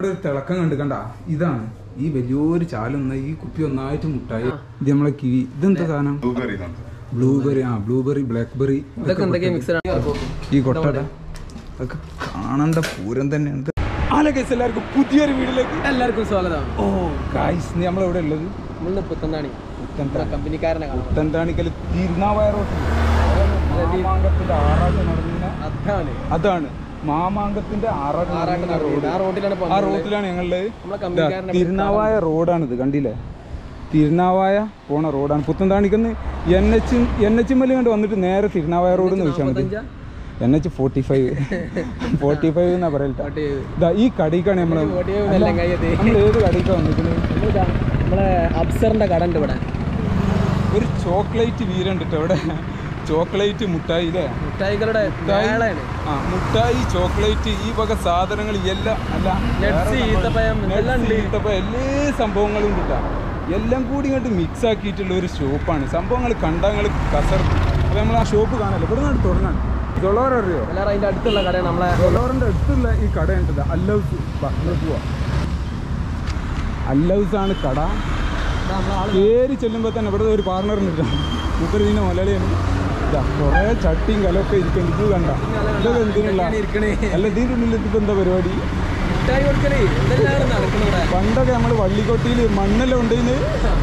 ഇവിടെ ഒരു തിളക്കം കണ്ട് കണ്ട ഇതാണ് ഈ വലിയൊരു ചാലൊന്ന ഈ കുപ്പി ഒന്നായിട്ട് മുട്ടായി ഇത് നമ്മളെ കിവി ഇതെന്താ സാധനം ബ്ലൂബെറി ബ്ലൂബെറി ആ ബ്ലൂബെറി ബ്ലാക്ക്ബെറി ഇതൊക്കെ എന്തൊക്കെയാ മിക്സഡ് ഈ കൊട്ടട അതൊക്കെ കാണേണ്ട പൂരം തന്നെയാണ് ആല കേസ് എല്ലാവർക്കും പുതിയൊരു വീട്ടിലേക്ക് എല്ലാവർക്കും സ്വാഗതം ഓ ഗായ്സ് നീ നമ്മളെവിടെ ഉള്ളത് നമ്മളിന്ന് പുത്തന്താണി പുത്തൻതാ- കമ്പനിക്കാരനെ കാണാം പുത്തൻതാണിക്കൽ തിരുനാവായ റോട്ടിൽ മാമാങ്കത്തിന്റെ ആറാട്ട് നടന്ന അതാണ് അതാണ് മാമാങ്കത്തിന്റെ ആറാട്ട് ആറാട്ട് നടന്ന നടക്കുന്നത്. റോഡ് ആ റോഡിലാണ് ഇപ്പൊ ആ വന്നത്. റോട്ടിലാണ് ഞങ്ങളുള്ളത് നമ്മളെ ഇതാ, കമ്പനിക്കാരനെ തിരുനാവായ റോഡാണിത് കണ്ടില്ലേ തിരുനാവായ പോണ റോഡാണ് പുത്തൻതാണിക്കന്ന് എൻ എച്ച് എൻ എച്ച് മല്ലി കണ്ട് വന്നിട്ട് നേരെ തിരുനാവായ റോഡ് എന്ന് ചോദിച്ചാൽ മതി N H forty five forty five എന്നാ പറയട്ടെ ഇതാ ഈ കടയിക്കാണ് നമ്മള് 45 എന്നല്ല കയ്യത്തി. നമ്മൾ ഏത് കടയിക്കാണ് വന്നിരിക്കുന്നത് നമ്മളിതാ, നമ്മളെ അബ്സറിന്റെ കട ഉണ്ട് ഇവിടെ ഒരു ചോക്ലേറ്റ് വീരുണ്ട് കേട്ടോ ഇവിടെ ചോക്ലേറ്റ് മുട്ടായി ഇല്ലേ മിഠായികളുടെ മുട്ടായി മേളയാണ് ആ മുട്ടായി ചോക്ലേറ്റ് ഈ വക സാധനങ്ങൾ എല്ലാം അല്ല Nuts, വേറെ ഈത്തപ്പഴം, nuts, എല്ലാം ഉണ്ട്. ഈത്തപ്പഴം എല്ലാ സംഭവങ്ങളും ഉണ്ട് ട്ടാ. എല്ലാം കൂടി ഇങ്ങോട്ട് മിക്സ് ആക്കിയിട്ടുള്ള ഒരു ഷോപ്പാണ് സംഭവങ്ങൾ കണ്ടങ്ങൾ കസർത്ത് അപ്പൊ നമ്മൾ ആ ഷോപ്പ് കാണല്ലോ ഇവിടെ നിന്നാണ് തുടങ്ങാൻ തൊള്ളോർ അറിയോ എല്ലാവരും അതിന്റെ അടുത്തുള്ള കടയാണ് നമ്മളെ തൊള്ളോറിന്റെ അടുത്തുള്ള ഈ കട ഉണ്ടത് അല്ലൗസ് പോവാ അല്ലൗസ് ആണ് കട ഇതാ നമ്മളെ ആള് കയറി ചെല്ലുമ്പോൾ തന്നെ ഇവിടെ ഒരു പാർട്ണർ ഉണ്ട് മൂപ്പര് ഇതിന്റെ മലയാളിയാണ് ഇതാ കുറേ ചട്ടിയും കലമൊക്കെ ഇരിക്കുന്നുണ്ട് ഇത് കണ്ട ഇതൊക്കെ എന്തിനുള്ള ഇങ്ങനെ ഇരിക്കണേ അല്ല ഇതിൻ്റെ ഉള്ളിൽ ഇതിപ്പോ എന്താ പരിപാടി മിഠായി കൊടുക്കലേ എന്തെല്ലാം നടക്കണം ഇവിടെ പണ്ടൊക്കെ നമ്മൾ വള്ളിക്കൊട്ടിയിൽ മണ്ണെല്ലാം ഉണ്ടെന്ന്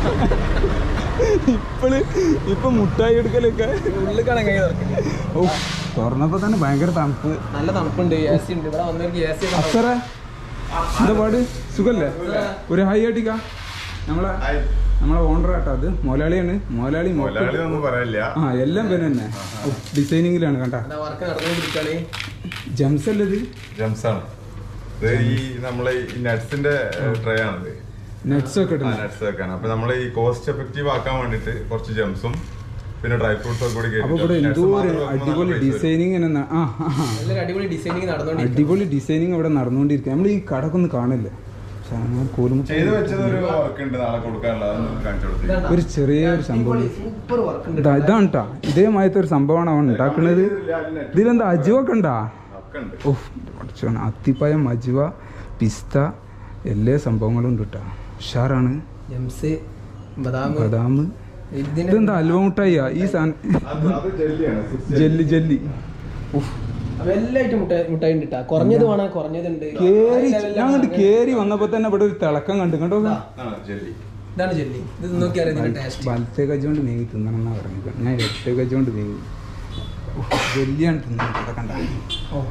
ഇപ്പോള് ഇപ്പൊ മുട്ടായി എടുക്കലൊക്കെ ഉള്ളിൽ കാണാൻ കൈ തുറക്കുന്നത് ഓ തുറന്നപ്പോ തന്നെ ഭയങ്കര തണുപ്പ് നല്ല തണുപ്പുണ്ട് എ സി ഉണ്ട് ഇവിടെ വന്നവർക്ക് എ സി അസറ എന്താ പാട് സുഖല്ലേ ഒരു ഹൈ ആട്ടിക്ക നമ്മളെ നമ്മളെ ഓണർ ആട്ടോ അത് മൊലാളിയാണ് മൊലാളി മൊത്തം മലയാളി ഒന്നും പറയില്ല ആ എല്ലാം പിന്നെ തന്നെ ഡിസൈനിങ്ങിലാണ് കണ്ട വർക്ക് നടന്നുകൊണ്ടിരിക്കുകയാണ് ജംസ് അല്ലേ ഇത് ജംസ് ആണ് ഇത് ഈ നമ്മളെ ഈ നട്സിന്റെ ട്രേ ആണിത് നട്സ് ഒക്കെ ആ ഇടുന്നത് നട്സ് വെക്കാൻ അപ്പൊ നമ്മൾ ഈ കോസ്റ്റ് എഫക്റ്റീവ് ആക്കാൻ വേണ്ടിട്ട് കുറച്ച് ജംസും പിന്നെ ഡ്രൈ ഫ്രൂട്ട്സ് ഒക്കെ കൂടി അപ്പൊ ഇവിടെ കേറ്റിട്ട് എന്തോ nuts ഒരു മാത്രം വെക്കുമ്പോ നല്ല അടിപൊളി price വരും. ഡിസൈനിങ് തന്നെ ആ ആ, ആ. നല്ലൊരു അടിപൊളി ഡിസൈനിങ് നടന്നുകൊണ്ടിരിക്കും അടിപൊളി ഡിസൈനിങ് ഇവിടെ നടന്നുകൊണ്ടിരിക്കുക നമ്മൾ ഈ കടക്കൊന്ന് കാണില്ലേ പക്ഷെ അങ്ങനെ കോലുമുട്ട ചെയ്ത് വെച്ചത് ഒരു വർക്ക് ഉണ്ട് നാളെ കൊടുക്കാനുള്ള അതൊന്ന് കാണിച്ചു കൊടുത്തു ഒരു ചെറിയൊരു സംഭവം സൂപ്പർ വർക്ക് ഉണ്ട് ഇതാ ഇതാണ് കേട്ടാ ഇതേമാതിരത്തെ ഒരു സംഭവമാണ് അവൻ ഉണ്ടാക്കുന്നത് ഇതിലെന്താ അജുവൊക്കെ ഉണ്ടാ ഒക്കെ ഉണ്ട് ഓഹ് പഠിച്ചോണ് അത്തിപ്പയം അജുവ പിസ്ത എല്ലാ സംഭവങ്ങളും ഉണ്ട് കേട്ടാ ഉഷാറാണ് ജംസ് ബദാം ബദാം ഇതിന് ഇതെന്താ അൽവ മുട്ടായിയാ ഈ സാധനം അത് അത് ജെല്ലിയാണ് ജെല്ലി ജെല്ലി ഉഫ്. എല്ലായിട്ട് മുട്ടായി മുട്ടായി ഉണ്ട് ട്ടാ. കുറഞ്ഞത് വേണം കുറഞ്ഞതുണ്ട് കേറി ആ level ഞാൻ ആണ് കണ്ട് അങ്ങനെ. കേറി വന്നപ്പോ തന്നെ ഇവിടെ ഒരു തിളക്കം കണ്ടു കണ്ടോ ആണ് ജെല്ലി ഇതാണ് ജെല്ലി ഇത് നോക്കി അറിയാം ഇതിന്റെ ടേസ്റ്റ് വലത്തെ കജ്ജോണ്ട് നീങ്ങി തിന്നണം എന്നാ പറഞ്ഞത് ഞാൻ ഇടത്തെ കജ്ജോണ്ട് നീങ്ങി ഉഫ്, ജെല്ലിയാണ് തിന്നത് ഇവിടെ കണ്ട ഓ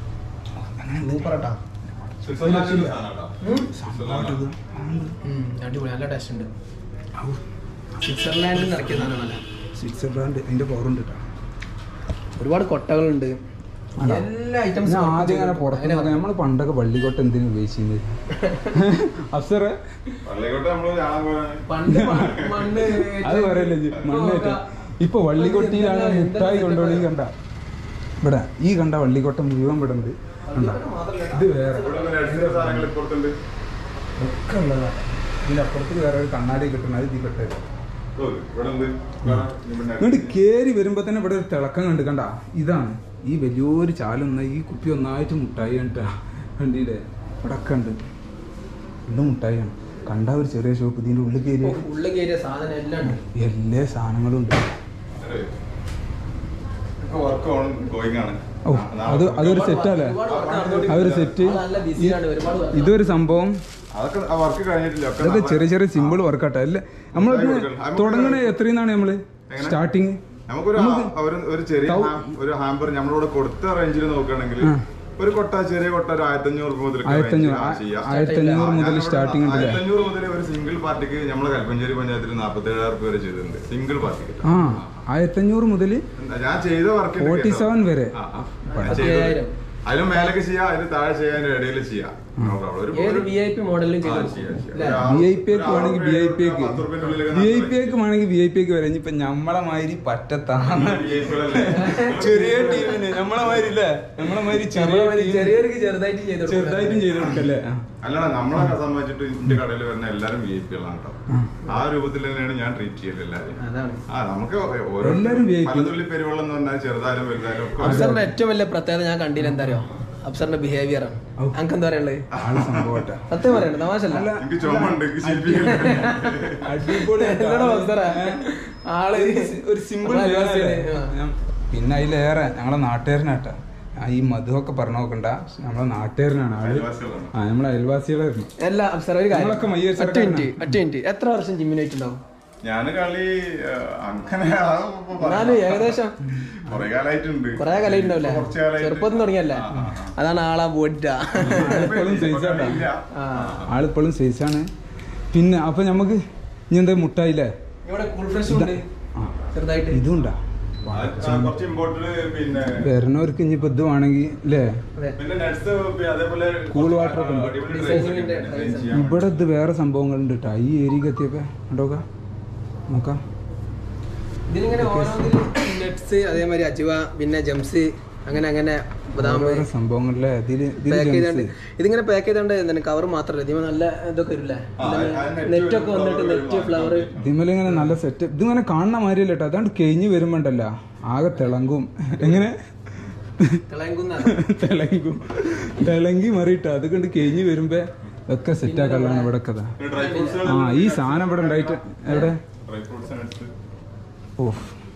സൂപ്പർ ആട്ടാ സ്വിറ്റ്സർലാൻഡിന്റെ സാധനം കേട്ടോ. അടിപൊളി നല്ല ടേസ്റ്റ് ഉണ്ട് സ്വിറ്റ്സർലാൻഡിൽ നിന്ന് ഇറക്കിയ സാധനമല്ല സ്വിറ്റ്സർലാൻഡ് അതിന്റെ പവറുണ്ട് കേട്ടോ ഒരുപാട് കൊട്ടകളുണ്ട് ആണോ? എല്ലാ ഞാൻ ഐറ്റംസും ആദ്യം അങ്ങനെ പുറത്ത് നോക്കാം നമ്മൾ പണ്ടൊക്കെ വള്ളിക്കോട്ട എന്തിനു ഉപയോഗിച്ചിരുന്നത് അഫ്സറെ പള്ളിക്കോട്ട് നമ്മള് കാണാൻ പോയാണ് പണ്ട് മ- മണ്ണ് അത് പറയല്ലേ ഇജ്ജ്, മണ്ണേറ്റ ഇപ്പൊ വള്ളിക്കൊട്ടിയിലാണ് മുട്ടായി കൊണ്ടുപോയി കണ്ട ഇവിടെ ഈ കണ്ട വള്ളിക്കോട്ട മുഴുവൻ ഇവിടെ ഉണ്ട് കണ്ട ഇത് വേറെ ഇവിടെ നട്സിന്റെ സാധനങ്ങൾ ഇപ്പുറത്തുണ്ട് ഒക്കെ ഉള്ളതാ ഇതിന്റെ അപ്പുറത്ത് വേറെ ഒരു കണ്ണാടി കിട്ടണം അത് ഇതിൽ കെട്ടത് ഓ, ഇവിടെ ഉണ്ട് കാണാം. ഇവിടെ nuts. എന്നിട്ട് കേറി വരുമ്പോ തന്നെ ഇവിടെ ഒരു തിളക്കം കണ്ട് കണ്ട ഇതാണ് ഈ വലിയൊരു ചാലൊന്ന ഈ കുപ്പി ഒന്നായിട്ട് മുട്ടായി കണ്ടാ വണ്ടിയിലെ ഇവിടെ ഒക്കെ ഉണ്ട് ഇത് മുട്ടായിയാണ് കണ്ട ഒരു ചെറിയ ഷോപ്പ് ഇതിന്റെ ഉള്ളിൽ കയറി ഉള്ളിൽ കയറിയ സാധനം എല്ലാം ഉണ്ട് എല്ലാ സാധനങ്ങളും ഉണ്ട് അതെ. ഇപ്പൊ വർക്ക് ഓൺ ഗോയിങ് ആണ് ഓ അത് അതൊരു സെറ്റല്ലേ ഒരുപാട് work നടന്നുകൊണ്ടിരിക്കുകയാണ്. അതൊരു സെറ്റ് അത് നല്ല ബിസിയാണ് ഒരുപാട് work ഇതൊരു സംഭവം അതൊക്കെ ആ വർക്ക് കഴിഞ്ഞിട്ടില്ല ഒക്കെ ഇതൊക്കെ നാളെ- ചെറിയ ചെറിയ സിമ്പിൾ വർക്കട്ടെ അല്ലേ നമ്മൾ തുടങ്ങണ എത്രയെന്നാണ് നമ്മള് സ്റ്റാർട്ടിങ് നമുക്കൊരു ആ- ഒരു ഒരു ചെറിയ തൗ- ഹാം- ഒരു ഹാമ്പർ നമ്മളിവിടെ കൊടുത്ത റേഞ്ചിൽ നോക്കുകയാണെങ്കിൽ ആ. ഒരു കൊട്ട ചെറിയ കൊട്ട ഒരു ആയിരത്തി അഞ്ഞൂറ് രൂപ മുതൽ ആയിരത്തഞ്ഞൂറ് ആയിരത്തഞ്ഞൂറ് മുതൽ സ്റ്റാർട്ടിങ് ഉണ്ടല്ലേ ആയിരത്തി അഞ്ഞൂറ് മുതൽ ഒരു സിംഗിൾ പാർട്ടിക്ക് നമ്മളെ കൽപ്പഞ്ചേരി പഞ്ചായത്തിൽ നാൽപ്പത്തി ഏഴായിരം രൂപ വരെ ചെയ്തിട്ടുണ്ട് സിംഗിൾ പാർട്ടിക്ക് ആ ആയിരത്തഞ്ഞൂറ് മുതൽ ഞാൻ ചെയ്ത വർക്ക് ഫോർട്ടി സെവൻ വരെ പതിനയ്യായിരം. അതിന് മേലൊക്കെ ചെയ്യാം അതിന് താഴെ ചെയ്യാൻ ഇടയിൽ ചെയ്യാം നോ പ്രോബ്ലം ഒരു ഏത് വി ഐ പി മോഡലിലും ആ, ചെയ്തു ചെയ്യാം, ചെയ്യാം. അല്ലേ? ഒരു ആ- വി ഐ പി ഒരു ഒക്കെ വേണമെങ്കിൽ വി ഐ പി ഒക്കെ പത്ത് റുപ്യന്റെ ഉള്ളിലൊക്കെ വി ഐ നാൽപ്പത് പി ഒക്കെ വേണമെങ്കിൽ വി ഐ പി ഒക്കെ വരാം ഇനിയിപ്പൊ നമ്മളെ മാതിരി പറ്റത്താണ് VIP കളല്ലേ? ചെറിയ ടീമിന് നമ്മളെ മാതിരി ഇല്ലേ നമ്മളെ മാതിരി ചെറിയ നമ്മള് team ചെറിയവർക്ക് ചെറുതായിട്ട് ചെയ്തു കൊടുക്കും. ചെറുതായിട്ടും ചെയ്ത് കൊടുക്കല്ലേ ആ. അല്ലടാ നമ്മളെ സംബന്ധിച്ചിട്ട് എന്റെ കടയിൽ വരുന്ന എല്ലാരും വി ഐ പി കളാണ് കേട്ടോ ആ രൂപത്തിൽ തന്നെയാണ് ഞാൻ ട്രീറ്റ് ചെയ്യല് എല്ലാവരും അതാണ് ആ നമുക്ക് ഓരോ എല്ലാരും VIP. പലതുള്ളി പെരുവെള്ളം എന്ന് പറഞ്ഞാൽ ചെറുതായാലും വലുതായാലും ഒക്കെ അഫ്സറിന്റെ ഏറ്റവും വലിയ പ്രത്യേകത ഞാൻ കണ്ടില്ല എന്താ അറിയോ അപ്സറിന്റെ ബിഹേവിയർ ആണ് അനക്ക് എന്താ പറയാനുള്ളത് ആള് സംഭവട്ടെ സത്യം പറയണ്ട തമാശല്ല എനിക്ക് ചുമണ്ട് എനിക്ക് ശില്പിക്കുന്നുണ്ട് എന്നോട് അപ്സറ ആള് ഒരു സിമ്പിൾ നമ്മളെ അയൽവാസിയാണ്. ആ. പിന്നെ അതിലേറെ ഞങ്ങളെ നാട്ടുകാരനാട്ടാ ആ, ഈ മധുവൊക്കെ പറഞ്ഞു നോക്കണ്ട നമ്മളെ നാട്ടുകാരനാണ് ആള് അയൽവാസികളാണ്. ആ നമ്മളെ അയൽവാസികളായിരുന്നു അല്ല അപ്സര ഒരു കാര്യം നമ്മളൊക്കെ മയ്യർ ഒറ്റ മിനിറ്റ് ഒറ്റ മിനിറ്റ് എത്ര വർഷം ജിമ്മിനായിട്ടുണ്ടാവും ഞാന് കളി ആ, അങ്ങനെ എന്നാലും ഏകദേശം കൊറേ കാലായിട്ടുണ്ട് കൊറേ കാലായിട്ടുണ്ടാവില്ലേ കുറച്ച് കാലായിട്ട്. ചെറുപ്പത്തിൽ തുടങ്ങിയല്ലേ ആ, ആ, ആ. അതാണ് ആളാ ബോഡിറ്റ ആളിപ്പോഴും ഇപ്പൊ സൈസാട്ടാ കളിയില്ല. ആളിപ്പോഴും സൈസാണ് പിന്നെ അപ്പൊ നമുക്ക് ഇനി എന്താ മുട്ടായില്ലേ ഇവിടെ കൂൾ ഫ്രഷ് ഉണ്ട് ആ ചെറുതായിട്ട് ഇതുണ്ടാ ആ, കുറച്ച് ഇമ്പോർട്ടഡ് പിന്നെ വരുന്നവർക്ക് ഇനിയിപ്പോ ഇത് വേണമെങ്കിൽ അല്ലേ അതെ പിന്നെ നട്സ് അതേപോലെ Cool water ഒക്കെ ഉണ്ട്. അടിപൊളി Design drinks ഒക്കെ ഉണ്ട്. ഉണ്ട്. Design ചെയ്യാൻ ഇവിടെ ഇത് വേറെ സംഭവങ്ങളുണ്ട് കേട്ടോ ഈ ഏരിയക്ക് എത്തിയൊക്കെ കണ്ടോക്ക നോക്കാം ഇതിലിങ്ങനെ ഓരോന്നിലും നട്സ് അതേമാതിരി അജുവ പിന്നെ ജംസ് അങ്ങനെ അങ്ങനെ ബദാം ഓരോരോ സംഭവങ്ങളിലെ ഇതില് പാക്ക് ഇതില് ചെയ്തോണ്ട് ഇതിങ്ങനെ പാക്ക് ചെയ്തോണ്ട് എന്താണ് കവർ മാത്രമല്ല ഇതിന് നല്ല ഇതൊക്കെ വരില്ലേ ആ, ആ net നെറ്റ് ഒക്കെ വരും, വന്നിട്ട് flower നെറ്റ് വരും. ഫ്ലവർ ഇതിമേലിങ്ങനെ നല്ല സെറ്റ് ഇതിങ്ങനെ കാണുന്ന മാതിരിയല്ല കേട്ടോ അതാണ്ട് കഴിഞ്ഞ് വരുമ്പോണ്ടല്ല ആകെ തിളങ്ങും എങ്ങനെ തിളങ്ങുന്ന തിളങ്ങും തിളങ്ങി മറിയിട്ടോ അത് കണ്ട് കഴിഞ്ഞ് വരുമ്പോ ഒക്കെ സെറ്റ് ആക്കാനുള്ളതാണ് ഇവിടെ കഥ പിന്നെ ഡ്രൈ ഫ്രൂട്ട്സ് ആ ഈ സാധനം ഇവിടെ ഉണ്ടായിട്ട് എവിടെ ഡ്രൈ ഫ്രൂട്ട്സ് നട്സ് ഓ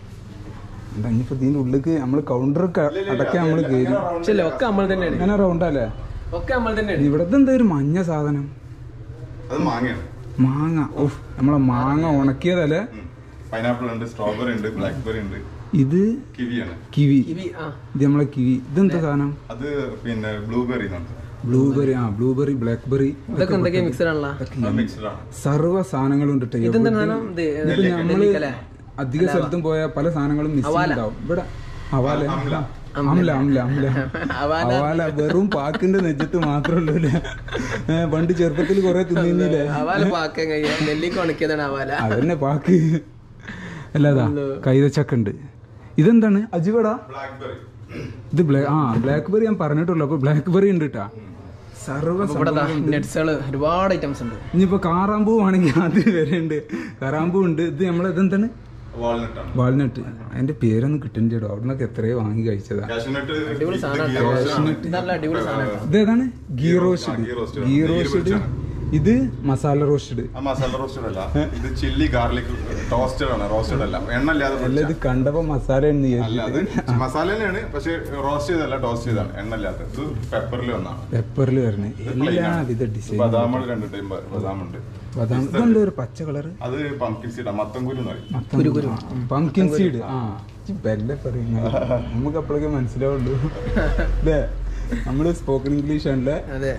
എന്താ ഇനിയിപ്പോ ഇതിന്റെ ഉള്ളിക്ക് നമ്മള് കൗണ്ടർ അടക്കാൻ നമ്മള് കയറി പക്ഷേ ഒക്കെ നമ്മൾ തന്നെയാണ് അങ്ങനെ റൗണ്ടല്ലേ ഒക്കെ നമ്മൾ തന്നെയാണ് ഇവിടത്തെ എന്താ ഒരു മഞ്ഞ സാധനം അത് മാങ്ങയാണ് മാങ്ങ ഓ നമ്മളെ മാങ്ങ ഉണക്കിയതല്ലേ പൈനാപ്പിൾ ഉണ്ട് സ്ട്രോബെറി ഉണ്ട് ബ്ലാക്ക്ബെറി ഉണ്ട് ഇത് കിവിയാണ് കിവി കിവി ആ ഇത് നമ്മളെ കിവി ഇതെന്താ സാധനം അത് പിന്നെ ബ്ലൂബെറി എന്നുണ്ട് ബ്ലൂബെറി ആ ബ്ലൂബെറി ബ്ലാക്ക്ബെറി ഇതൊക്കെ എന്തൊക്കെയാ മിക്സഡ് ആണല്ലോ അത് മിക്സ്ഡ് ആണ് സർവ്വ സാധനങ്ങളും ഉണ്ട് ട്ടോ. ഇതെന്താ എവിടെ- സാധനം ഇത് ഇപ്പൊ നമ്മള് നെല്ലിക്കല്ലേ? അധിക സ്ഥലത്തും പോയ പല സാധനങ്ങളും മിസ് അവാല. ഉണ്ടാവും ഇവിടെ അവാല അംല. അംല അംല അംല അവാല. അവാല വെറും പാക്കിന്റെ നെഞ്ചത്ത് മാത്രമേ ഉള്ളൂ പണ്ട് ചെറുപ്പത്തിൽ കുറെ തിന്നില്ലേ അവാല പാക്കാൻ കഴിയാ നെല്ലിക്ക ഉണക്കിയതാണ് അവാല അതന്നെ പാക്ക് അല്ലാതാ കൈതച്ചക്ക ഉണ്ട് ഇതെന്താണ് അജിവടാ ബ്ലാക്ക്ബെറി ഇത് ബ്ലാ ആ ബ്ലാക്ക് ബെറി ഞാൻ പറഞ്ഞിട്ടുള്ളൂ അപ്പൊ ബ്ലാക്ക് ബെറി ഉണ്ട് കേട്ടാ സർവ്വ ഇവിടെ നട്സുകൾ ഒരുപാട് ഐറ്റംസ് ഉണ്ട് ഇനിയിപ്പോ കാറാമ്പൂ ആണെങ്കിൽ അത് വരെ ഉണ്ട് കാറാമ്പൂ ഉണ്ട് ഇത് നമ്മളെ ഇതെന്താണ് വാൾനട്ട് ആണ് വാൾനട്ട് അതിന്റെ പേരൊന്നും കിട്ടുന്നില്ലടോ അവിടെ നിന്നൊക്കെ എത്രയോ വാങ്ങി കഴിച്ചതാ കാഷ്യൂനട്ട് അടിപൊളി സാധനം ഇത് നല്ല അടിപൊളി സാധനം ഇതേതാണ് ghee roasted ghee roasted. Ghee ghee roasted പൊരിച്ചതാണ്. ഇത് മസാല റോസ്റ്റഡ് ആ മസാല റോസ്റ്റഡ് അല്ല ഇത് ചില്ലി ഗാർലിക് ടോസ്റ്റഡ് ആണ് റോസ്റ്റഡ് അല്ല എണ്ണ ഇല്ലാതെ അല്ല പൊരിച്ച. ഇത് കണ്ടപ്പോ മസാല എന്ന് അല്ല അത് മസാല തന്നെയാണ് പക്ഷെ റോസ്റ്റ് ചെയ്തല്ല ടോസ്റ്റ് ചെയ്താണ് എണ്ണ ഇല്ലാത്ത ഇത് പെപ്പറിൽ വന്നാണ് പെപ്പറിൽ വരണേ എല്ലാ വിധ ഡിസൈൻ ബദാമുകൾ കണ്ടിട്ട് ബദാമുണ്ട് ബദാം ഇതെന്താ ഒരു പച്ച കളറ് അത് പംകിൻ സീഡാ മത്തംകുരു എന്ന് പറയും പംകിൻ സീഡ് ആ ഇജ്ജ് ബെല്ലെ പറയുന്നത് നമുക്ക് അപ്പോഴൊക്കെ മനസ്സിലാവുള്ളൂ അല്ലേ നമ്മള് സ്പോക്കൺ ഇംഗ്ലീഷ് ആണല്ലേ അതെ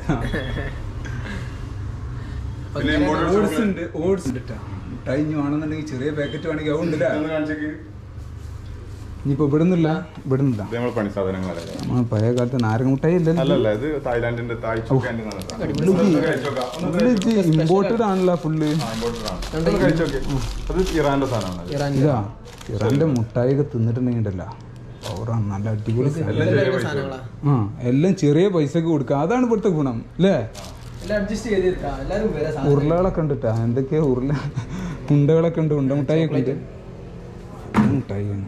പിന്നെ imported ഓട്സ് chocolate. ഉണ്ട് ഓട്സ് ഉണ്ട് ട്ടാ. മുട്ടായി ഇനി വേണമെന്നുണ്ടെങ്കിൽ ചെറിയ പാക്കറ്റ് വേണമെങ്കിൽ അതുണ്ടല്ലേ ഇതൊന്ന് കാണിച്ചേക്ക്. ഇനിയിപ്പോ ഇവിടെ നിന്നില്ല ഇവിടെ നിന്നില്ല ഇത് നമ്മളെ പണി സാധനങ്ങളല്ലേ നമ്മൾ പഴയ കാലത്ത് നാരങ്ങ മുട്ടായി അല്ലല്ലോ അല്ലല്ല ഇത് തായ്ലാന്റിന്റെ തായ് ചോക്കാൻ്റെ ഇമ്പോർട്ടഡ് ആണല്ലോ ഫുള്ള് അത് ഇറാന്റെ സാധനമാണ് ഇറാൻ ഇതാ ഇറാന്റെ മുട്ടായി ഒക്കെ തിന്നിട്ടുണ്ടെങ്കിലല്ല പവറാണ് നല്ല അടിപൊളി സാധനം. എല്ലാം ചെറിയ പൈസ സാധനങ്ങളാ ആ എല്ലാം ചെറിയ പൈസക്ക് കൊടുക്കുക അതാണ് ഇവിടുത്തെ ഗുണം അല്ലേ എല്ലാം അഡ്ജസ്റ്റ് ചെയ്തിട്ടാ എല്ലാരും വേറെ സാധനം ഉരുളകളൊക്കെ ഉണ്ട് ട്ടാ എന്തൊക്കെയാ ഉരുള ഉണ്ടകളൊക്കെ ഉണ്ട് ഉണ്ട മുട്ടായി ഒക്കെ ഉണ്ട് ഇത് മുട്ടായിയാണ്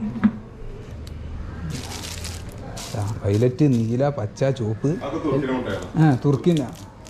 വയലറ്റ് നീല പച്ച ചുവപ്പ് അത് തുർക്കിലെ മുട്ടയാണ് ആ തുർക്കിന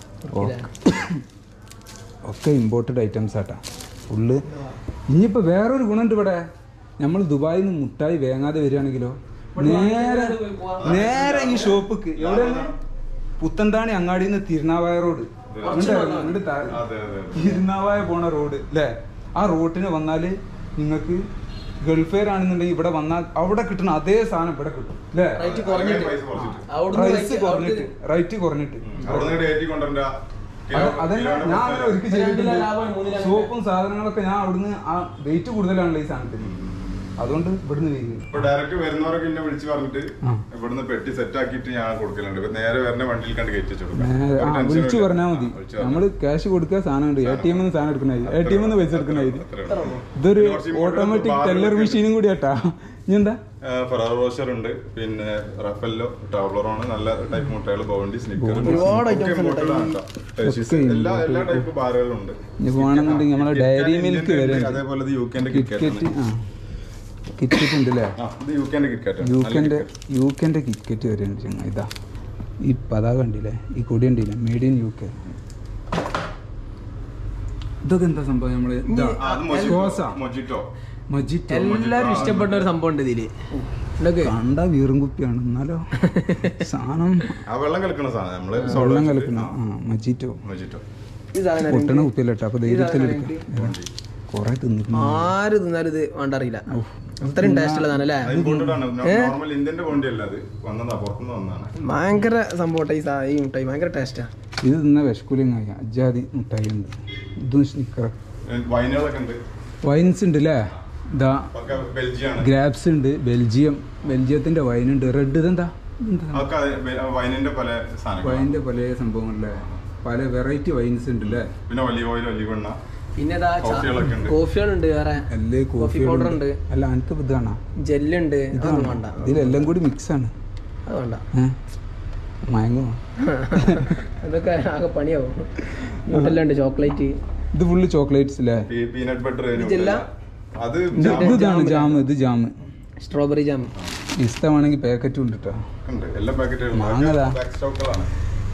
ഒക്കെ ഇമ്പോർട്ടഡ് ഐറ്റംസ് ആട്ടാ ഫുള്ള് ഇനിയിപ്പോൾ വേറൊരു ഗുണമുണ്ട് ഇവിടെ നമ്മൾ ദുബായിൽ നിന്ന് മുട്ടായി വേങ്ങാതെ വരികയാണെങ്കിലോ നേരെ നേരെ ഈ ഷോപ്പിക്ക് എവിടെയാണ് പുത്തന്താണി അങ്ങാടിയിൽ നിന്ന് തിരുനാവായ റോഡ് അങ്ങോട്ട് ഇറങ്ങും, അങ്ങോട്ട് താഴെ. അതെ അതെ തിരുനാവായ പോണ റോഡ് അല്ലേ ആ റോട്ടിന് വന്നാല് നിങ്ങൾക്ക് ഗൾഫേർ ആണെന്നുണ്ടെങ്കിൽ ഇവിടെ വന്നാൽ അവിടെ കിട്ടുന്ന അതേ സാധനം ഇവിടെ കിട്ടും അല്ലേ റേറ്റ് കുറഞ്ഞിട്ട് പൈസ കുറച്ചിട്ട്. അവിടുന്ന് പ്രൈസ് rate- കുറഞ്ഞിട്ട് റേറ്റ് കുറഞ്ഞിട്ട് അവിടെ നിന്ന് ഏറ്റി കൊണ്ടുവരണ്ട അത് അതന്നെ ഞാൻ അങ്ങനെ ഒരിക്കൽ രണ്ടില ലാഭം, മൂന്നില ചെയ്തിട്ടുണ്ട് സോപ്പും സാധനങ്ങളൊക്കെ ഞാൻ അവിടുന്ന് ആ വെയിറ്റ് കൂടുതലാണല്ലോ ഈ സാധനത്തിന് അതുകൊണ്ട് ഇവിടുന്ന് വീങ്ങി ഇപ്പൊ ഡയറക്റ്റ് വരുന്നവരൊക്കെ എന്നെ വിളിച്ച് പറഞ്ഞിട്ട് ആ. ഇവിടുന്ന് പെട്ടി സെറ്റ് ആക്കിയിട്ട് ഞാൻ കൊടുക്കലുണ്ട് ഇപ്പൊ നേരെ വരുന്ന വണ്ടിയിൽ കണ്ട് കയറ്റി വെച്ച് കൊടുക്കാം. നേരെ- ഒരു ആ tension വിളിച്ചു ഇല്ല. പറഞ്ഞാൽ ആ, മതി വിളിച്ച് പറഞ്ഞാ നമ്മള് ക്യാഷ് കൊടുക്കുക സാധനം ഉണ്ട് എ ടി എമ്മിൽ സാധനം എടുക്കണായി എ ടി എമ്മിൽ പൈസ എടുക്കണായി അത്രേ ഉള്ളൂ. ഇതൊരു പിന്നെ കുറച്ച് ഇങ്ങോട്ട് ഓട്ടോമാറ്റിക് bar ടെല്ലർ ഒക്കെ മെഷീനും കൂടി ആട്ടാ ഇനി എന്താ ആ, ഫെറാറോ റോഷർ ഉണ്ട് പിന്നെ റഫല്ലോ ടവ്ലറോണ് നല്ല ടൈപ്പ് മുട്ടകൾ ബോണ്ടി സ്നിക്കർ ഒരുപാട് items ഉണ്ട് ഒക്കെ എല്ലാ എല്ലാ ടൈപ്പ് ബാറുകളും ഉണ്ട് ഇനി വേണമെന്നുണ്ടെങ്കിൽ നമ്മളെ ഡയറി മിൽക്ക് വരെ ഉണ്ട്. അതേപോലെ ഇത് യു കെന്റെ കിറ്റ്കറ്റ് കിറ്റ്കാറ്റ് ആ കിറ്റ്കറ്റ് ഉണ്ട് അല്ലേ ആ ഇത് യു കെന്റെ കിറ്റ്കാറ്റ് യു കെന്റെ യു കെന്റെ കിറ്റ്കറ്റ് വരെ ഉണ്ട് ചങ്ങ ഇതാ ഈ പതാക കണ്ടില്ലേ ഈ കൊടി കണ്ടില്ലേ മേഡ് ഇൻ യു കെ ഇതൊക്കെ എന്താ സംഭവം നമ്മള് ഇതാ, ആ, അത് സോസ. മൊജിറ്റോ മൊജിറ്റോ മൊജിറ്റോ എല്ലാരും ഇഷ്ടപ്പെട്ട ഒരു സംഭവം ഉണ്ട് ഇതില് ഇതൊക്കെ കണ്ട വീറും കുപ്പിയാണ് എന്നാലോ സാധനം ആ വെള്ളം കലക്കണ സാധനം നമ്മള് വെള്ളം കലക്കുന്ന ആ മൊജിറ്റോ മൊജിറ്റോ ഈ സാധനം പൊട്ടണ കുപ്പിയല്ലട്ടോ അപ്പൊ ധൈര്യത്തിലെടുക്കാം കൊറേ തിന്നിട്ടുണ്ട് ആര് തിന്നാലും ഇത് വേണ്ട അറിയില്ല അത്രയും ടേസ്റ്റ് ഉള്ള സാധനം അല്ലേ അത് imported ആണ് നോർമൽ ഇന്ത്യന്റെ ബോണ്ടി അല്ല അത് വന്നതാ പുറത്തുനിന്ന് വന്നതാണ് ഭയങ്കര സംഭവം ഈ സാ- ഈ മുട്ടായി ഭയങ്കര ടേസ്റ്റാ ഇത് തിന്ന വിഷക്കുലിങ്ങായ അജാതി മുട്ടായി ഉണ്ട് ഇതും സ്നിക്കർ വൈനുകളൊക്കെ ഉണ്ട് വൈൻസ് ഉണ്ട് അല്ലേ ഇതാ ഒക്കെ ബെൽജിയാണ് ഗ്രാപ്സ് ഉണ്ട് ബെൽജിയം ബെൽജിയത്തിന്റെ വൈൻ ഉണ്ട് റെഡ് ഇതെന്താ ഇതെന്താ? അതൊക്കെ അത് ബെ- വൈനിന്റെ പല സാധനങ്ങൾ വൈൻ്റെ പല സംഭവങ്ങളിലെ പല വെറൈറ്റി വൈൻസ് ഉണ്ട് അല്ലേ പിന്നെ ഒലിവ് ഓയിൽ ഒലിവ് എണ്ണ പിന്നെ ഇതാ കോഫികളൊക്കെ ഉണ്ട്. കോഫികളുണ്ട് വേറെ അല്ലേ കോഫി കോഫി പൗഡർ ഉണ്ട് അല്ല എനിക്ക് ഇതാണ് ജെല്ലുണ്ട് അതൊന്നും വേണ്ട ഇതിലെല്ലാം കൂടി മിക്സ് ആണ് അത് വേണ്ട ഏ? മയങ്ങുമോ അതൊക്കെ ആകെ പണിയാവും ഇങ്ങോട്ടെല്ലാം ഉണ്ട് ചോക്ലേറ്റ് ഇത് ഫുള്ള് ചോക്ലേറ്റ്സ് അല്ലേ പീനട്ട് ബട്ടർ ഇതില്ല? അത് ഇത് ജാം ഇത് ഇതാണ് ജാം ഇത് ജാം സ്ട്രോബെറി ജാം ഇഷ്ടമാണെങ്കിൽ പാക്കറ്റും ഉണ്ട് കേട്ടോ ഉണ്ട് എല്ലാ മാങ്ങതാ. പാക്കറ്റുകളും ബാക്ക് സ്റ്റോക്കുകളാണ്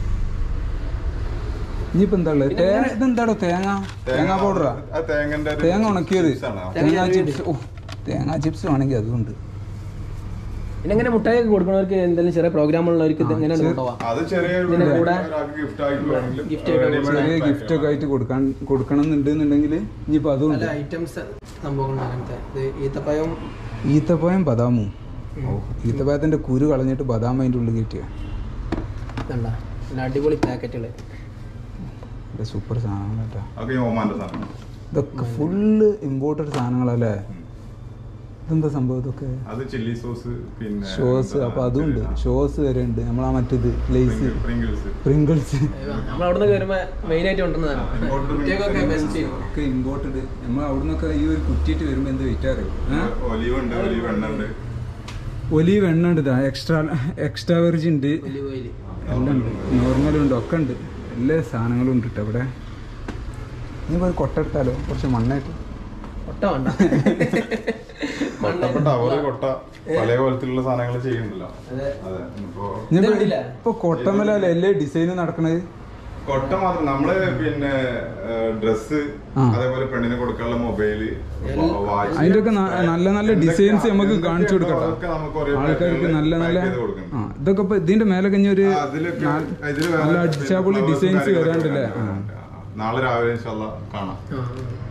ഇനിയിപ്പോ എന്താ ഉള്ളത് തേ- ഇതെന്താടോ തേങ്ങ തേങ്ങ പൗഡറാ ആ തേങ്ങന്റെ ഒരു തേങ്ങ ഉണക്കിയത് chips ആണ്. തേങ്ങ ചിപ്സ് ഓ തേങ്ങ ചിപ്സ് വേണമെങ്കിൽ അതുണ്ട് പിന്നെ ഇങ്ങനെ മുട്ടായി ഒക്കെ കൊടുക്കുന്നവർക്ക് എന്തെങ്കിലും ചെറിയ പ്രോഗ്രാം ഉള്ളവർക്ക് ഇത് എങ്ങനെയാണ് കൊണ്ടുപോവാം അത് ചെറിയ ഒരു ഇതിന്റെ കൂടെ ഒരാൾക്ക് ഗിഫ്റ്റ് ആയിട്ട് വേണമെങ്കിലും gift ആയിട്ട് ready made ചെറിയ pack ഗിഫ്റ്റ് ഒക്കെ ആയിട്ട് കൊടുക്കാൻ കൊടുക്കണം എന്നുണ്ടെന്നുണ്ടെങ്കിൽ ഇനിയിപ്പോ അതും പല ഉണ്ട് ഐറ്റംസ് സംഭവങ്ങളുണ്ട് അങ്ങനത്തെ ഇത് ഈത്തപ്പഴം ഈത്തപ്പഴം ബദാമും ഓ ഈത്തപ്പഴത്തിന്റെ കുരു കളഞ്ഞിട്ട് ബദാം അതിൻ്റെ ഉള്ളിൽ കയറ്റിയ ഇതണ്ട പിന്നെ അടിപൊളി പാക്കറ്റുകൾ സൂപ്പർ സാധനങ്ങൾ കേട്ടോ അതൊക്കെ ഈ ഓമാന്റെ സാധനം ഇതൊക്കെ ഫുള്ള് ഇമ്പോർട്ടഡ് സാധനങ്ങളല്ലേ ഇതെന്താ സംഭവം ഇതൊക്കെ അത് ചില്ലി സോസ് പിന്നെ ഷോസ് അപ്പൊ അതുണ്ട് ഷോസ് വരെ ഉണ്ട് നമ്മളാ മറ്റേത് ലേസ് പ്രിങ്കിൾസ് പ്രിങ്കിൾസ് നമ്മൾ അവിടെ നിന്ന് വരുമ്പോ മെയിൻ ആയിട്ട് കൊണ്ടുവന്നതാണ് Imported കുട്ടികൾക്കൊക്കെ ബെസ്റ്റ് ഒക്കെ ഇമ്പോർട്ടഡ് നമ്മൾ അവിടെ നിന്നൊക്കെ ഈ ഒരു കുറ്റിയിട്ട് വരുമ്പോ എന്ത് വെയിറ്റ് അറിയോ ഒലിവ് ഉണ്ട് ഒലിവ് എണ്ണ ഉണ്ട് ഒലീവ് എണ്ണ ഉണ്ട് ഇതാ എക്സ്ട്രാ എക്സ്ട്രാ വെർജിൻ ഉണ്ട് ഒലിവ് ഓയിൽ എല്ലാം ഉണ്ട് നോർമലും ഉണ്ട് ഒക്കെ ഉണ്ട് എല്ലാ സാധനങ്ങളും ഉണ്ട് കേട്ടോ ഇവിടെ ഇനി പോയി കൊട്ടെടുത്താലോ കുറച്ച് മണ്ണായിട്ട് ഒട്ട വേണ്ട കൊട്ടപ്പെട്ട അവറ് കൊട്ട പല കോലത്തിലുള്ള സാധനങ്ങൾ ചെയ്യുന്നുണ്ടല്ലോ അതെ അതെ ഇപ്പോ ഇനിയിപ്പോ ഇതുണ്ടല്ലേ? ഇപ്പൊ കൊട്ടമലല്ലേ എല്ലാ ഡിസൈനും നടക്കണത് കൊട്ട മാത്രം നമ്മള് പിന്നെ ഡ്രസ് ആ. അതേപോലെ പെണ്ണിന് കൊടുക്കാനുള്ള മൊബൈല് വാച്ച് അതിന്റെ ഒക്കെ നല്ല നല്ല ഡിസൈൻസ് നമുക്ക് കാണിച്ചു കൊടുക്കട്ടോ അതൊക്കെ നമുക്ക് ഒരേ ആൾക്കാർക്ക് pattern ല് നല്ല നല്ല pack ചെയ്ത് കൊടുക്കുന്നുണ്ട്. ആ ഇതൊക്കെ ഇപ്പൊ ഇതിന്റെ മേലെ കഴിഞ്ഞ ഒരു ആ, അതിലൊക്കെ നാല്- ഇതില് വേറെ നല്ല അടിച്ചാപൊളി flowers ഡിസൈൻസ് കാര്യങ്ങളൊക്കെ വരാണ്ടല്ലേ വരാനുണ്ട്. ആ. നാളെ രാവിലെ ഇൻഷാല്ലാ കാണാം ആ,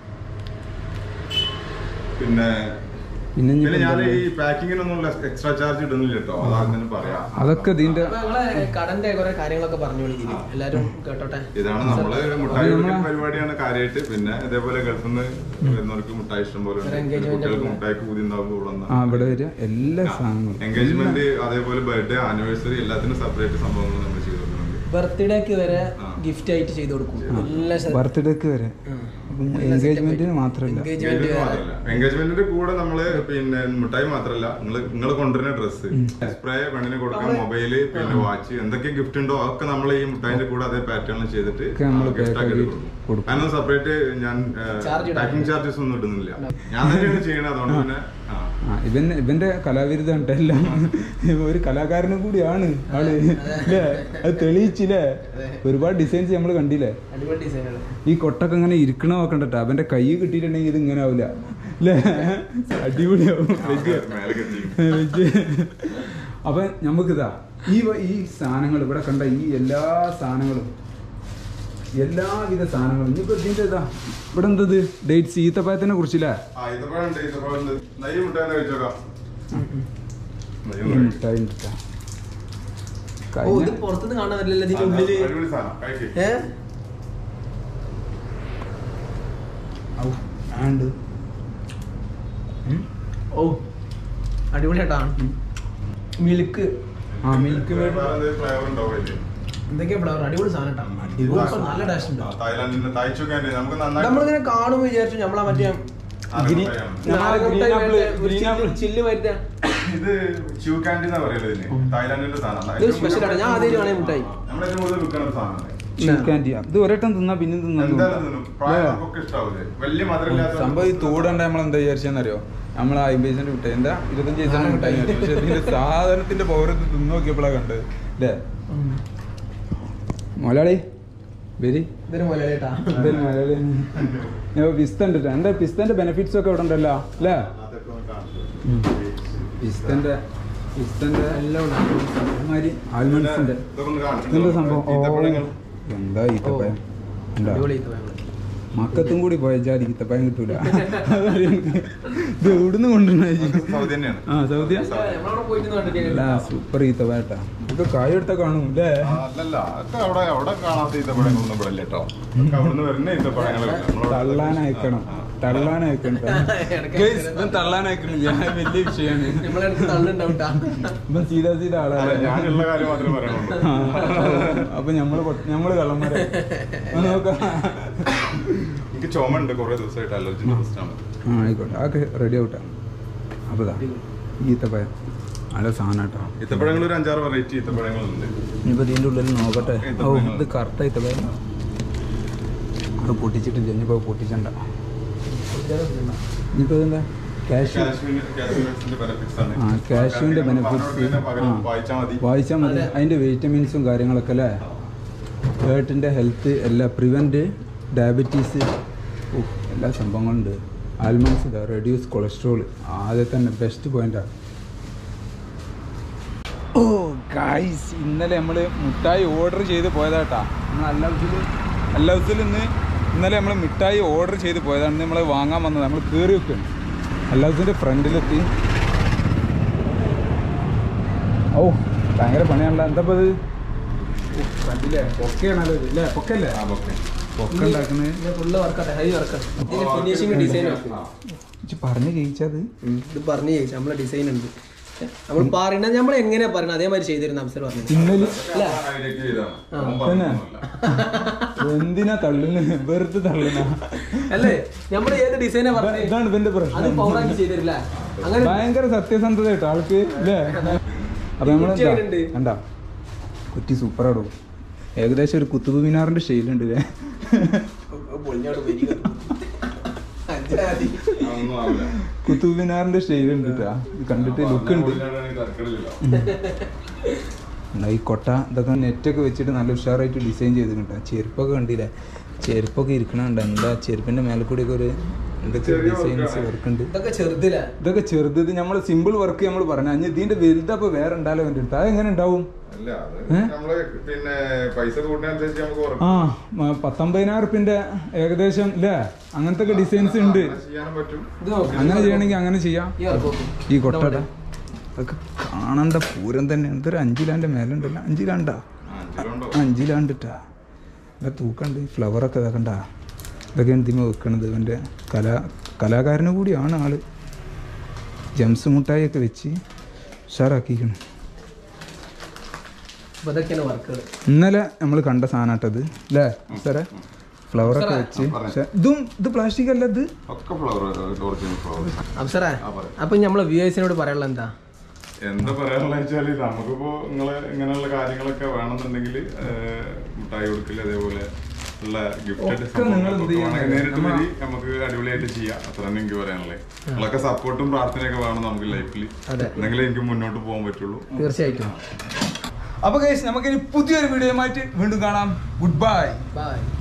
പിന്നെ പിന്നെ ഇനി പിന്നെ ഇപ്പൊ ഞാൻ എന്താ? ഈ പാക്കിങ്ങിനൊന്നും എക്സ്ട്രാ ചാർജ് ഇടുന്നില്ല കേട്ടോ അതാദ്യം പറയാം അതൊക്കെ ഇതിന്റെ അപ്പൊ നിങ്ങളെ കടന്റെ കുറെ കാര്യങ്ങളൊക്കെ പറഞ്ഞു വിളിക്കുന്നു എല്ലാരും കേട്ടോട്ടെ ഇതാണ് നമ്മള് മുട്ടായി അത് കൊടുക്കുന്ന നമ്മളെ- പരിപാടിയാണ് കാര്യമായിട്ട് പിന്നെ ഇതേപോലെ ഗൾഫിൽ നിന്ന് വരുന്നവർക്ക് മുട്ടായി ഇഷ്ടം പോലെ ഉണ്ട്. ഒരു engagement കുട്ടികൾക്ക് ഒക്കെ. മുട്ടായി കൂതി ഉണ്ടാവും ഇവിടെ ആ ഇവിടെ വരിക എല്ലാ സാധനങ്ങളും എൻഗേജ്മെന്റ് അതേപോലെ ബർത്ത്ഡേ ആനിവേഴ്സറി എല്ലാത്തിനും സെപ്പറേറ്റ് സംഭവങ്ങൾ നമ്മൾ ചെയ്തു കൊടുക്കുന്നുണ്ട് ബർത്ത്ഡേക്ക് വരെ ആ. ഗിഫ്റ്റ് ആയിട്ട് ചെയ്ത് കൊടുക്കും എല്ലാ സ്ഥ- ബർത്ത്ഡേക്ക് വരെ ഉം. അപ്പം എല്ലാ എൻഗേജ്മെന്റിന് setup മാത്രമല്ല Engagement വേറെ. എൻഗേജ്മെന്റിന്റെ കൂടെ നമ്മള് പിന്നെ മുട്ടായി മാത്രല്ല നിങ്ങൾ നിങ്ങൾ കൊണ്ടുവരുന്ന ഡ്രസ്സ് സ്പ്രേ പെണ്ണിന് കൊടുക്കാൻ മൊബൈല് പിന്നെ വാച്ച് എന്തൊക്കെ ഗിഫ്റ്റ് ഉണ്ടോ അതൊക്കെ നമ്മൾ ഈ മുട്ടായിന്റെ കൂടെ അതേ പാറ്റേണിൽ ചെയ്തിട്ട് ഒക്കെ നമ്മള് ഗിഫ്റ്റ് pack ആക്കി ആക്കി കൊടുക്കും കൊടുക്കും. അതിനൊന്നും സെപ്പറേറ്റ് ഞാൻ Charge ഇടാൻ പാക്കിംഗ് ചാർജസ് ഒന്നും ഇടുന്നില്ല ഞാൻ തന്നെയാണ് ചെയ്യണത് അതുകൊണ്ട് പിന്നെ ആ ആ ഇവൻ ഇവന്റെ കലാവിരുദ്ധം എല്ലാം ഒരു കലാകാരനും കൂടിയാണ് ആള് അല്ലേ അത് തെളിയിച്ചില്ലേ ഒരുപാട് ഡിസൈൻസ് നമ്മൾ കണ്ടില്ലേ അടിപൊളി ഡിസൈനുകൾ ഈ കൊട്ടൊക്കെ ഇങ്ങനെ ഇരിക്കണ നോക്കണ്ടട്ടോ അവന്റെ കൈ കിട്ടിയിട്ടുണ്ടെങ്കിൽ ഇത് ഇങ്ങനെ ആവില്ല അല്ലേ അടിപൊളിയാവും വെച്ച് മേലെ കെട്ടി വെച്ച് അപ്പൊ നമുക്കിതാ ഈ വ- ഈ സാധനങ്ങൾ ഇവിടെ കണ്ട ഈ എല്ലാ സാധനങ്ങളും എല്ലാവിധ സാധനങ്ങളും ഇനിയിപ്പോ ഇതിന്റെ ഇതാ ഇവിടെ എന്തത് ഡേറ്റ്സ് ഈത്തപ്പഴത്തിനെ കുറിച്ചില്ലേ ആ ഇതപ്പോഴും ഉണ്ട് ഇതപ്പോഴും ഉണ്ട് നെയ്യ് മുട്ടായി വെച്ചോക്കാം നെയ്യ് ഈ മുട്ടായി. മിഠായി ഉണ്ട് ട്ടോ. ഓ ഇത് കഴിഞ്ഞ പുറത്തുനിന്ന് കാണാൻ പറ്റില്ല ഇതിന്റെ ആ, ഉള്ളില് അടിപൊളി സാധനം കഴിക്ക്. ഏ ഔ, ആണ്ട്. ഉം. ഓ അടിപൊളിയാട്ടാ മിൽക്ക് ആ മിൽക്ക് വേറെ എന്തെങ്കിലും flavour ഉണ്ടാവും അതില്? എന്തൊക്കെയാ ഫ്ലവർ അടിപൊളി സാധനം കേട്ടോ അടിപൊളി സൂപ്പർ, നല്ല ടേസ്റ്റ് ഉണ്ട് ആ, തായ്ലാന്റിന്റെ തായ്ച്ചുക്കാൻ്റെ നമുക്ക് നന്നായിട്ട് നമ്മളിങ്ങനെ കാണുമ്പോ വിചാരിച്ചു നമ്മളെ മറ്റേ ഗ്രീൻ- നാരങ്ങ നമ്മളെ നാരങ്ങമുട്ടായി green apple, പോലത്തെ ഒരു green ചില്ല് apple. ചില്ല് വരുത്താ ഇത് ച്യൂ കാൻഡി എന്നാ പറയുന്നത് ഇതിന് തായ്ലാന്റിന്റെ സാധനം ഇത് special ആണ്. ഞാൻ ആദ്യമായിട്ട് കാണുന്ന മുട്ടായി. നമ്മൾ ഏറ്റവും കൂടുതൽ വിൽക്കുന്ന ഒരു സാധനമാണ് ചിൽക്കാൻഡി ഇത് ഒരട്ടം തിന്നാ പിന്നെ തിന്നാ എന്തായാലും തിന്നും പ്രായമാർക്കൊക്കെ ഇഷ്ടാവില്ലേ വലിയ മധുരമില്ലാത്ത സംഭവം ഈ തൂടണ്ട നമ്മൾ എന്താ വിചാരിച്ചെന്നറിയോ നമ്മൾ ആ അമ്പത് മിഠായി എന്താ ഇരുപത്തഞ്ച് പൈസന്റെ മിഠായി വിചാരിച്ചു. പക്ഷെ ഇതിന്റെ സാധനത്തിന്റെ പൗരത്ത് തിന്നു നോക്കിയപ്പോഴാണ് കണ്ടത് അല്ലേ മലയാളി വരി ഇതൊരു മുലട്ടാ എന്തായാലും മലയാളി ഞാൻ പിസ്ത ഉണ്ട് ട്ടോ. എന്താ പിസ്തന്റെ ബെനിഫിറ്റ്സ് ഒക്കെ ഇവിടെ ഉണ്ടല്ലോ അല്ലേ അതൊക്കെ ഒന്ന് കാണിച്ചു പിസ്തന്റെ പിസ്തന്റെ എല്ലാം ഉണ്ട് അതേമാതിരി ആൽമണ്ട്സിന്റെ ഇതൊക്കെ ഒന്ന് കാണിച്ചു എന്താ സംഭവം ഓ, ഈത്തപ്പഴങ്ങൾ എന്താ ഈത്തപ്പഴം എന്താ അടിപൊളി ഈത്തപ്പഴങ്ങള്. മക്കത്തും കൂടി പോയ ജാതി ഈത്തപ്പഴം കിട്ടൂല ഇത് എവിടുന്ന് കൊണ്ടുവന്ന സൗദി തന്നെയാണ് ആ സൗദിയ നമ്മളവിടെ പോയിട്ട് കണ്ടിട്ടില്ല അല്ല സൂപ്പർ ഈത്തപ്പഴട്ടാ ഇത് കായ എടുത്ത കാണും അല്ലേ ആ, അല്ലല്ല അതൊക്കെ അവിടെ അവിടെ കാണാത്ത ഈത്തപ്പഴങ്ങളൊന്നും ഇവിടെ ഇല്ല കേട്ടോ അതൊക്കെ അവിടുന്ന് വരുന്ന ഈത്തപ്പഴങ്ങളെ തള്ളാനയക്കണം തള്ളാനയക്കണം Guys, ഇവൻ തള്ളാനയക്കണില്ല വലിയ വിഷയമാണ് നമ്മളടുത്ത് തള്ളുണ്ടാവട്ടാ ഇവൻ സീതാ സീതാ അല്ല ആളാണ് ഞാനുള്ള കാര്യം മാത്രമേ പറയാനുള്ളൂ ആ, അപ്പൊ ഞമ്മള് പൊട്ട- ഞമ്മള് കള്ളന്മാരെ നോക്കാം എനിക്ക് ചുമ ഉണ്ട് കുറെ ദിവസമായിട്ട് അലർജി പ്രശ്നമാണ് ആ ആയിക്കോട്ടെ അതൊക്കെ റെഡി ആവട്ടെ അപ്പോൾ ഇതാ ഈത്തപ്പഴം നല്ല സാധനം കേട്ടോ ഈത്തപ്പഴങ്ങൾ ഒരു അഞ്ചാറ് വെറൈറ്റി ഈത്തപ്പഴങ്ങളുണ്ട് ഇനിയിപ്പോൾ ഇതിൻ്റെ ഉള്ളിൽ നോക്കട്ടെ ഓ ഈത്തപ്പഴങ്ങൾ. ഇത് കറക്റ്റ് ഈത്തപ്പഴം അത് പൊട്ടിച്ചിട്ടില്ല ഇനിയിപ്പോൾ പൊട്ടിച്ചണ്ട ഇനിയിപ്പോൾ ഇതെന്താ കാഷ്യൂ കാശ്മീർ കാശ്മീരിന്റെ benefits ആണ്. ആ കാഷ്യൂവിൻ്റെ ആൾക്കാർക്ക് ബെനിഫിറ്റ്സ് പറഞ്ഞുകൊടുക്കുന്നതിന് പകരം വായിച്ചാൽ മതി വായിച്ചാൽ മതി അതിൻ്റെ വിറ്റമിൻസും കാര്യങ്ങളൊക്കെ അല്ലേ ഹേർട്ടിൻ്റെ ഹെൽത്ത് എല്ലാ പ്രിവെൻറ്റ് ഡയബറ്റീസ് എല്ലാ സംഭവങ്ങളുണ്ട് ആൽമണ്ട്സ് ഇതാ റെഡ്യൂസ് കൊളസ്ട്രോൾ ആദ്യം തന്നെ ബെസ്റ്റ് പോയിന്റാണ് ഓ ഗായ്സ് ഇന്നലെ നമ്മൾ മിഠായി ഓർഡർ ചെയ്ത് പോയതാട്ടാ നമ്മൾ അല്ല ഹൗസിൽ അല്ല ഹൗസിൽ ഇന്ന് ഇന്നലെ നമ്മൾ മിഠായി ഓർഡർ ചെയ്ത് പോയതാണ് നമ്മൾ വാങ്ങാൻ വന്നത് നമ്മൾ കയറി വെക്കുകയാണ് അല്ല ഹൗസിൻ്റെ ഫ്രണ്ടിലെത്തി ഓ ഭയങ്കര പണിയാണല്ലോ എന്താ ഇത് ഫ്രണ്ടിലെ പൊക്കയാണല്ലോ ഇത് അല്ലേ പൊക്കല്ലേ ആ, okay. പൊക്ക ഉണ്ടാക്കുന്നത് ഇത് ഫുള്ള് വർക്കാട്ടെ ഹൈ വർക്കാട്ടെ ഇതിന്റെ ഫിനിഷിങ് ഡിസൈൻ ഇജ്ജ് പറഞ്ഞു ജയിച്ചത് ഇത് പറഞ്ഞു ചോദിച്ചു നമ്മളെ ഡിസൈൻ ഉണ്ട് നമ്മൾ പറയണത് നമ്മൾ എങ്ങനെയാ പറയണത് അതേമാതിരി ചെയ്തിരുന്ന അവസരം പറഞ്ഞു ഇന്നലെ അല്ലേ അതിലേക്ക് ചെയ്തതാണ്. ഓൻ തന്നെ? പറഞ്ഞൊന്നുമല്ല. എന്തിനാ തള്ളുന്ന വെറുതെ തള്ളുന്ന അല്ലേ നമ്മൾ ഏത് ഡിസൈനാ പറഞ്ഞത് ഇതാണ് ഇവന്റെ അത് പ്രശ്നം പൗറാക്കി ചെയ്തിരില്ല അങ്ങനെ ഭയങ്കര സത്യസന്ധത കേട്ടോ ആൾക്ക് അല്ലേ അപ്പൊ നമ്മൾ കുറ്റി എങ്ങനെയുണ്ട്? കണ്ടാ കുറ്റി സൂപ്പറാടും ഏകദേശം ഒരു കുത്തുബ് മിനാറിന്റെ സ്റ്റൈലുണ്ട് അല്ലേ പൊളിഞ്ഞോട്ട് വരിക അഞ്ചാതി. അതൊന്നും ആവില്ല. കുത്തുബ് മിനാറിന്റെ സ്റ്റൈലുണ്ട് കേട്ടാ ഇത് കണ്ടിട്ട് ലുക്ക് ഉണ്ട് ഇതിലാണെങ്കിൽ തരക്കേടില്ലല്ലോ. എന്നാ ഈ കൊട്ട ഇതൊക്കെ നെറ്റൊക്കെ വെച്ചിട്ട് നല്ല ഉഷാറായിട്ട് ഡിസൈൻ ചെയ്തിട്ടുണ്ട് ചെരുപ്പൊക്കെ കണ്ടില്ലേ ചെരുപ്പൊക്കെ ഇരിക്കണുണ്ട് എന്താ ചെരുപ്പിന്റെ മേലെ കൂടിയൊക്കെ ഒരു എന്തൊക്കെ ചെറിയ ഡിസൈൻസ് work ആണ്. വർക്ക് ഉണ്ട് ഇതൊക്കെ ചെറുതില്ല ഇതൊക്കെ ചെറുത് ഇത് നമ്മൾ സിമ്പിൾ വർക്ക് നമ്മൾ പറഞ്ഞു അഞ്ഞ് ഇതിന്റെ വലുതപ്പോ വേറെ ഉണ്ടാലോ എൻ്റെ അടുത്ത് അതെങ്ങനെ ഉണ്ടാവും അല്ല, അത് ഏ? നമ്മള് പിന്നെ പൈസ കൂട്ടുന്നതനുസരിച്ച് നമുക്ക് കുറക്കും. ആ മ- പത്തൊമ്പതിനായിരം റുപ്യന്റെ ഏകദേശം ഇല്ലേ അങ്ങനത്തെ ഒക്കെ ഡിസൈൻസ് ഉണ്ട് അങ്ങനെ ചെയ്യാനും പറ്റും ഇത് നോക്ക്. അങ്ങനെ ചെയ്യണമെങ്കിൽ അങ്ങനെ ചെയ്യാം ഈ വർക്ക് നോക്ക്. ഈ കൊട്ടട അതൊക്കെ കാണണ്ട പൂരം തന്നെ എന്തൊരു അഞ്ചിലാൻ്റെ മേലുണ്ടല്ലോ അഞ്ചിലാണ്ടാ ആ, അഞ്ചിലുണ്ടോ? അഞ്ചിലാണ്ടിട്ടാ ഇതൊക്കെ തൂക്കണ്ട് ഫ്ലവറൊക്കെ ഇതാക്കണ്ട ഇതൊക്കെ എന്തിമ വെക്കണത് ഇവൻ്റെ കലാ കലാകാരന് കൂടിയാണ് ആള് ജംസ് മുട്ടായിയൊക്കെ വെച്ച് ഉഷാറാക്കിക്കണം അപ്പൊ ഇതൊക്കെയാണ് വർക്കുകൾ ഇന്നലെ നമ്മൾ കണ്ട സാധനട്ടത് അല്ലേ സാറേ ഫ്ലവറൊക്കെ വെച്ച് പക്ഷേ ഇതും ഇത് പ്ലാസ്റ്റിക് അല്ല ഇത് ഒക്കെ ഫ്ലവർ ഒറിജിനൽ ഫ്ലവർ അപ്സറേ ആ, പറ. അപ്പൊ നമ്മളെ വ്യൂവേഴ്സിനോട് പറയാനുള്ള എന്താ എന്താ പറയാനുള്ള വെച്ചാല് നമുക്കിപ്പോ നിങ്ങള് ഇങ്ങനെയുള്ള കാര്യങ്ങളൊക്കെ വേണമെന്നുണ്ടെങ്കിൽ മുട്ടായി കൊടുക്കില്ല അതേപോലെ ഉള്ള ഗിഫ്റ്റഡ് ഒക്കെ നിങ്ങൾ എന്ത് ചെയ്യണം? നേരിട്ട് നമ്മ- വരി നമുക്ക് അടിപൊളിയായിട്ട് ചെയ്യാം അത്ര തന്നെ എനിക്ക് പറയാനുള്ളത് നിങ്ങളൊക്കെ സപ്പോർട്ടും പ്രാർത്ഥനയൊക്കെ വേണം നമുക്ക് ലൈഫിൽ അതെ. എന്നെങ്കിലും എനിക്ക് മുന്നോട്ട് പോകാൻ പറ്റുള്ളൂ തീർച്ചയായിട്ടും അപ്പൊ കേസ് നമുക്കിനി പുതിയൊരു വീഡിയോയുമായിട്ട് വീണ്ടും കാണാം ഗുഡ് ബൈ ബൈ